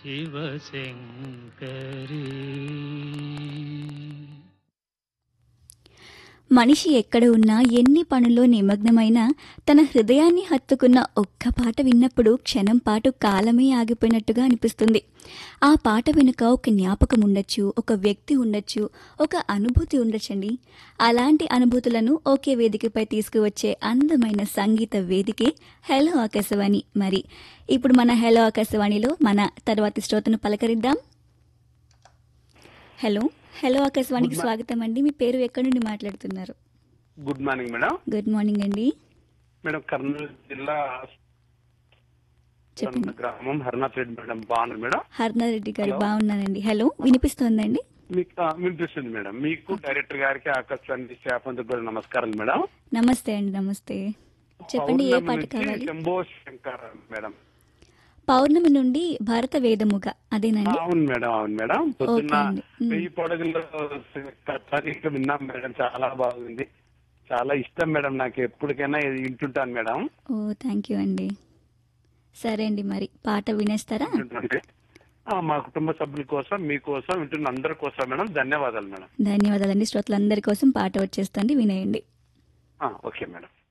శివశంకరీ మనిషి ఎక్కడ ఉన్నా ఎన్ని పనుల్లో నిమగ్నమైనా తన హృదయాన్ని హత్తుకున్న ఒక్క పాట విన్నప్పుడు క్షణం పాటు కాలమే ఆగిపోయినట్టుగా అనిపిస్తుంది ఆ పాట వెనుక ఒక జ్ఞాపకం ఉండొచ్చు ఒక వ్యక్తి ఉండొచ్చు ఒక అనుభూతి ఉండొచ్చండి అలాంటి అనుభూతులను ఒకే వేదికపై తీసుకువచ్చే అందమైన సంగీత వేదికే హలో ఆకాశవాణి మరి ఇప్పుడు మన హలో ఆకాశవాణిలో మన తర్వాతి శ్రోతను పలకరిద్దాం హలో హలో ఆకాశవాణికి స్వాగతం అండి మీ పేరు ఎక్కడి నుండి మాట్లాడుతున్నారు good morning madam good morning అండి మేడం కర్నూలు జిల్లా చెప్పండి గ్రామం హర్నాథ్ రెడ్డి మేడం బాగున్నారు మేడం హర్నారెడ్డి గారు హలో. బాగున్నానండి హలో వినిపిస్తోందండి మీకు ఆ, వినిపిస్తుంది మేడం మీకు డైరెక్టర్ గారికి ఆకాశాన్ని స్టాఫ్ అందరికి కూడా నమస్కారం మేడం నమస్తే అండి నమస్తే చెప్పండి ఏ పౌర్ణమి పాట నుంచి కావాలి శంభో శంకర్ మేడం పౌర్ణమి నుండి భారత వేదముగ ఆ, అదేనండి అవును మేడం అవును మేడం పొద్దున్న అండి. మ్. వెయ్యి పడగల్లో సరిగ్గా విన్నాం మేడం చాలా బాగుంది చాలా ఇష్టం మేడం నాకు ఎప్పటికైనా ఇది వింటుంటాను మేడం ఓ థ్యాంక్ యూ అండి సరే అండి మరి పాట వినేస్తారా వింటుంటే ఆ, మా కుటుంబ సభ్యుల కోసం మీకోసం వింటున్న అందరి కోసం మేడం ధన్యవాదాలు మేడం ధన్యవాదాలండి శ్రోతలందరి కోసం పాట వచ్చేస్తుంది వినేయండి ఆ, ఓకే మేడం